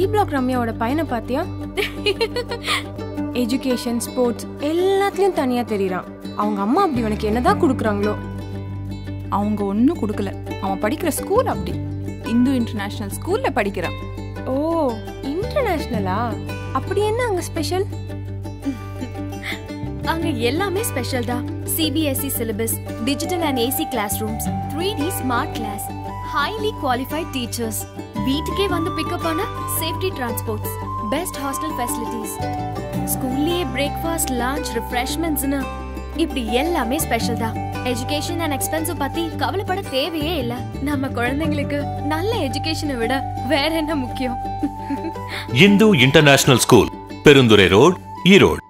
black ரம்யாவோட பையனை பாத்தியா education sports எல்லாத்துலயும் தனியா தெரியறான் அவங்க அம்மா அப்படி உனக்கு என்னதான் கொடுக்குறாங்களோ அவங்க ஒன்றும் கொடுக்கல அவன் படிக்கிற ஸ்கூல் அப்படி இந்து இன்டர்நேஷனல் ஸ்கூல்ல படிக்கிறான் ஓ இன்டர்நேஷனலா அப்படி என்ன அங்க ஸ்பெஷல் அங்க எல்லாமே ஸ்பெஷல் தான் CBSE syllabus digital and AC class rooms three D smart class highly qualified teachers வீட்டுக்கே வந்து பிக்கப் பண்ண safety transports best hostel facilities ஸ்கூல்லயே பிரேக்ஃபாஸ்ட் லஞ்ச் ரிஃப்ரெஷ்மெண்ட்ஸ்னு இப்படி எல்லாமே ஸ்பெஷல் தான் எஜுகேஷன் அண்ட் எக்ஸ்பென்சிவ் பத்தி கவலைப்பட தேவையே இல்ல நம்ம குழந்தைங்களுக்கு நல்ல எஜுகேஷனை விட வேற என்ன முக்கியம் Hindu international school Perundurai road Erode